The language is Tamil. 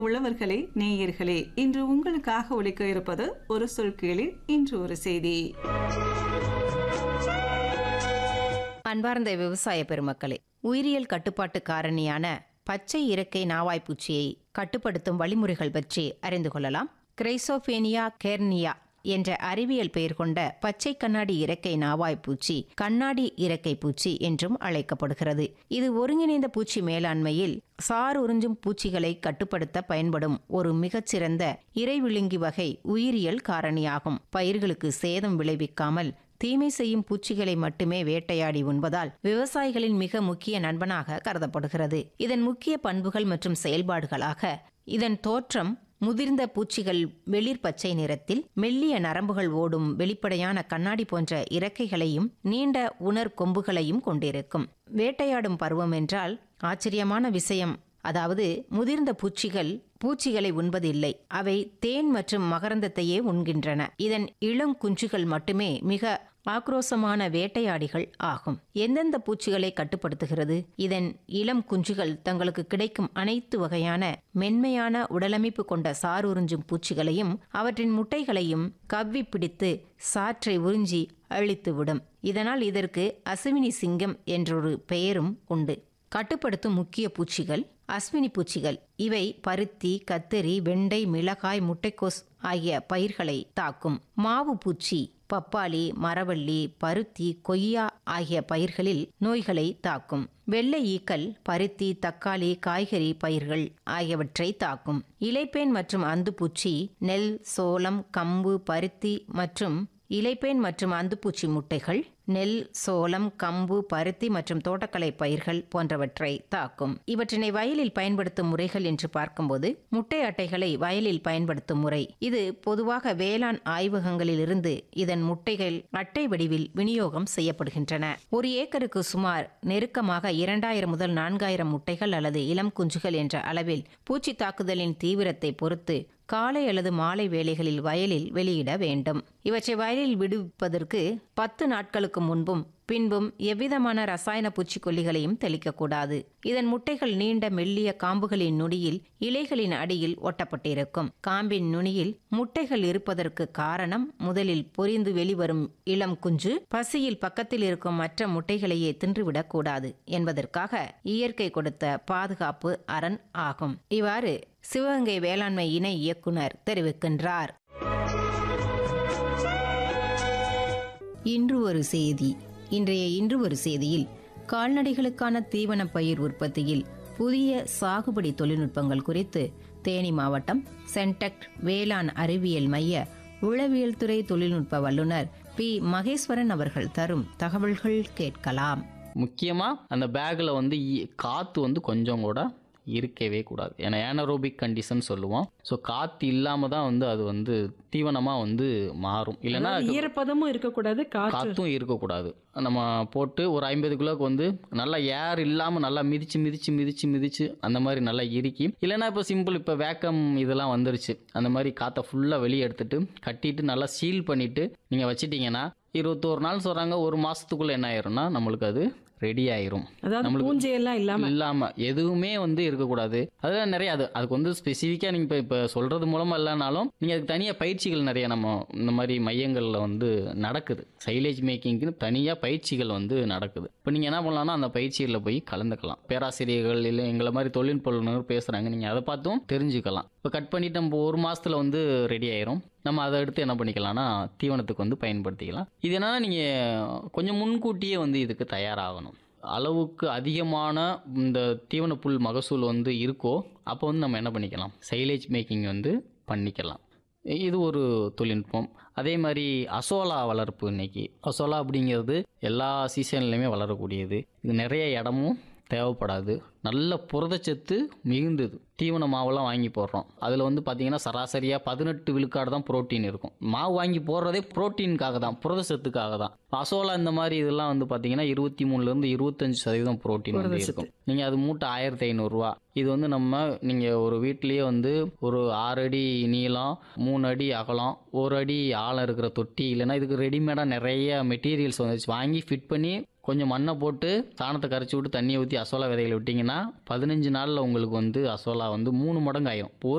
உழவர்களே நேயர்களே இன்று உங்களுக்காக ஒலிக்க இருப்பது ஒரு சொல் கேளிர் இன்று ஒரு செய்தி அன்பார்ந்த விவசாய பெருமக்களே உயிரியல் கட்டுப்பாட்டு காரணியான பச்சை இறக்கை நாவாய்ப்பூச்சியை கட்டுப்படுத்தும் வழிமுறைகள் பற்றி அறிந்து கொள்ளலாம் கிரைசோபேனியா கேர்னியா என்ற அறிவியல் பெயர் கொண்ட பச்சை கண்ணாடி இறக்கை நாவாய்ப்பூச்சி கண்ணாடி இறக்கை பூச்சி என்றும் அழைக்கப்படுகிறது இது ஒருங்கிணைந்த பூச்சி மேலாண்மையில் சார் உறிஞ்சும் பூச்சிகளை கட்டுப்படுத்த பயன்படும் ஒரு மிகச்சிறந்த இறைவிழுங்கி வகை உயிரியல் காரணியாகும் பயிர்களுக்கு சேதம் விளைவிக்காமல் தீமை செய்யும் பூச்சிகளை மட்டுமே வேட்டையாடி உண்பதால் விவசாயிகளின் மிக முக்கிய நண்பனாக கருதப்படுகிறது இதன் முக்கிய பண்புகள் மற்றும் செயல்பாடுகளாக இதன் தோற்றம் முதிர்ந்த பூச்சிகள் வெளிர் பச்சை நிறத்தில் மெல்லிய நரம்புகள் ஓடும் வெளிப்படையான கண்ணாடி போன்ற இறக்கைகளையும் நீண்ட உணர் கொம்புகளையும் கொண்டிருக்கும் வேட்டையாடும் பருவம் என்றால் ஆச்சரியமான விஷயம் அதாவது முதிர்ந்த பூச்சிகள் பூச்சிகளை உண்பதில்லை அவை தேன் மற்றும் மகரந்தத்தையே உண்கின்றன இதன் இளம் குஞ்சுகள் மட்டுமே மிக ஆக்ரோசமான வேட்டையாடிகள் ஆகும் எந்தெந்த பூச்சிகளை கட்டுப்படுத்துகிறது இதன் இளம் குஞ்சுகள் தங்களுக்கு கிடைக்கும் அனைத்து வகையான மென்மையான உடலமைப்பு கொண்ட சார் உறிஞ்சும் பூச்சிகளையும் அவற்றின் முட்டைகளையும் கவ்வி பிடித்து சாற்றை உறிஞ்சி அழித்துவிடும் இதனால் இதற்கு அசுவினி சிங்கம் என்றொரு பெயரும் உண்டு கட்டுப்படுத்தும் முக்கிய பூச்சிகள் அஸ்வினி பூச்சிகள் இவை பருத்தி கத்தரி வெண்டை மிளகாய் முட்டைக்கோஸ் ஆகிய பயிர்களை தாக்கும் மாவு பூச்சி பப்பாளி மரவள்ளி பருத்தி கொய்யா ஆகிய பயிர்களில் நோய்களை தாக்கும் வெள்ளை ஈக்கள் பருத்தி தக்காளி காய்கறி பயிர்கள் ஆகியவற்றை தாக்கும் இலைப்பேன் மற்றும் அந்துப்பூச்சி நெல் சோளம் கம்பு பருத்தி மற்றும் இலைப்பேன் மற்றும் அந்துப்பூச்சி முட்டைகள் நெல் சோளம் கம்பு பருத்தி மற்றும் தோட்டக்கலை பயிர்கள் போன்றவற்றை தாக்கும் இவற்றினை வயலில் பயன்படுத்தும் முறைகள் என்று பார்க்கும்போது முட்டை அட்டைகளை வயலில் பயன்படுத்தும் முறை இது பொதுவாக வேளாண் ஆய்வகங்களில் இருந்து இதன் முட்டைகள் அட்டை வடிவில் விநியோகம் செய்யப்படுகின்றன ஒரு ஏக்கருக்கு சுமார் நெருக்கமாக இரண்டாயிரம் முதல் நான்காயிரம் முட்டைகள் அல்லது இளம் குஞ்சுகள் என்ற அளவில் பூச்சி தாக்குதலின் தீவிரத்தை பொறுத்து காலை அல்லது மாலை வேளைகளில் வயலில் வெளியிட வேண்டும் இவற்றை வயலில் விடுவிப்பதற்கு பத்து நாட்களுக்கு முன்பும் பின்பும் எவ்விதமான ரசாயன பூச்சிக்கொல்லிகளையும் தெளிக்கக்கூடாது இதன் முட்டைகள் நீண்ட மெல்லிய காம்புகளின் நுனியில் இலைகளின் அடியில் ஒட்டப்பட்டிருக்கும் காம்பின் நுனியில் முட்டைகள் இருப்பதற்கு காரணம் முதலில் பொரிந்து வெளிவரும் இளம் குஞ்சு பசியில் பக்கத்தில் இருக்கும் மற்ற முட்டைகளையே தின்றுவிடக் கூடாது என்பதற்காக இயற்கை கொடுத்த பாதுகாப்பு அரண் ஆகும் இவ்வாறு சிவகங்கை வேளாண்மை இணை இயக்குனர் தெரிவிக்கின்றார் இன்று ஒரு செய்தி இன்றைய இன்று ஒரு செய்தியில் கால்நடைகளுக்கான தீவன பயிர் உற்பத்தியில் புதிய சாகுபடி தொழில்நுட்பங்கள் குறித்து தேனி மாவட்டம் சென்டெக்ட் வேளாண் அறிவியல் மைய உளவியல் துறை தொழில்நுட்ப வல்லுநர் பி மகேஸ்வரன் அவர்கள் தரும் தகவல்கள் கேட்கலாம் முக்கியமாக அந்த பேக்கில் வந்து ஈ- காற்று வந்து கொஞ்சம் கூட இருக்கவே கூடாது ஏன்னா ஏனரோபிக் கண்டிஷன் சொல்லுவோம் ஸோ காற்று இல்லாமல் தான் வந்து அது வந்து தீவனமாக வந்து மாறும் இல்லைன்னா அதாவது ஈரப்பதமும் இருக்கக்கூடாது காற்று காற்றும் இருக்கக்கூடாது நம்ம போட்டு ஒரு ஐம்பது கிலோக்கு வந்து நல்லா ஏர் இல்லாமல் நல்லா மிதிச்சு மிதிச்சு மிதிச்சு மிதிச்சு அந்த மாதிரி நல்லா இறுக்கி இல்லைன்னா இப்போ சிம்பிள் இப்போ வேக்கம் இதெல்லாம் வந்துருச்சு அந்த மாதிரி காற்றை ஃபுல்லாக வெளியே எடுத்துட்டு கட்டிட்டு நல்லா சீல் பண்ணிட்டு நீங்கள் வச்சிட்டீங்கன்னா இருபத்தோரு நாள் சொல்கிறாங்க ஒரு மாதத்துக்குள்ளே என்ன ஆயிரும்னா நம்மளுக்கு அது ரெடி ஆயிரும் அதாவது நம்மளுக்கு- பூஞ்சையெல்லாம் இல்லாம இல்லாம எதுவுமே வந்து இருக்கக்கூடாது அதெல்லாம் நிறைய அது அதுக்கு வந்து ஸ்பெசிஃபிக்கா நீங்க இப்ப இப்ப சொல்றது மூலமா இல்லைனாலும் நீங்க அதுக்கு தனியா பயிற்சிகள் நிறைய நம்ம இந்த மாதிரி மையங்கள்ல வந்து நடக்குது சைலேஜ் மேக்கிங்க்கு தனியா பயிற்சிகள் வந்து நடக்குது இப்போ நீங்க என்ன பண்ணலாம்னா அந்த பயிற்சிகளில் போய் கலந்துக்கலாம் பேராசிரியர்கள் இல்லை எங்களை மாதிரி தொழில்நுட்ப வல்லுநர் பேசுறாங்க நீங்க அதை பார்த்தும் தெரிஞ்சுக்கலாம் இப்போ கட் பண்ணிட்டு நம்ம ஒரு மாசத்துல வந்து ரெடி ஆயிரும் நம்ம அதை எடுத்து என்ன பண்ணிக்கலாம்னா தீவனத்துக்கு வந்து பயன்படுத்திக்கலாம் இது என்னன்னா நீங்கள் கொஞ்சம் முன்கூட்டியே வந்து இதுக்கு தயாராகணும் அளவுக்கு அதிகமான இந்த தீவன புல் மகசூல் வந்து இருக்கோ அப்போ வந்து நம்ம என்ன பண்ணிக்கலாம் சைலேஜ் மேக்கிங் வந்து பண்ணிக்கலாம் இது ஒரு தொழில்நுட்பம் அதே மாதிரி அசோலா வளர்ப்பு இன்னைக்கு அசோலா அப்படிங்கிறது எல்லா சீசன்லையுமே வளரக்கூடியது இது நிறைய இடமும் தேவைப்படாது நல்ல புரதச்சத்து மிகுந்தது தீவன மாவெல்லாம் வாங்கி போடுறோம் அதில் வந்து பார்த்தீங்கன்னா சராசரியாக பதினெட்டு விழுக்காடு தான் புரோட்டீன் இருக்கும் மாவு வாங்கி போடுறதே புரோட்டீனுக்காக தான் புரதச்சத்துக்காக தான் அசோலா இந்த மாதிரி இதெல்லாம் வந்து பார்த்தீங்கன்னா இருபத்தி மூணுலேருந்து இருபத்தஞ்சு சதவீதம் புரோட்டீன் வந்து புரதச்சத்து. இருக்கும் நீங்கள் அது மூட்டை ஆயிரத்தி ஐநூறுரூவா இது வந்து நம்ம நீங்கள் ஒரு வீட்லேயே வந்து ஒரு ஆறு அடி நீளம் மூணு அடி அகலம் ஒரு அடி ஆழம் இருக்கிற தொட்டி இல்லைன்னா இதுக்கு ரெடிமேடாக நிறைய மெட்டீரியல்ஸ் வந்துச்சு வாங்கி ஃபிட் பண்ணி கொஞ்சம் மண்ணை போட்டு சாணத்தை கரைச்சி விட்டு தண்ணியை ஊற்றி அசோலா விதைகளை விட்டிங்கன்னா பதினஞ்சு நாளில் உங்களுக்கு வந்து அசோலா வந்து மூணு மடங்கு ஆயிரும் ஒரு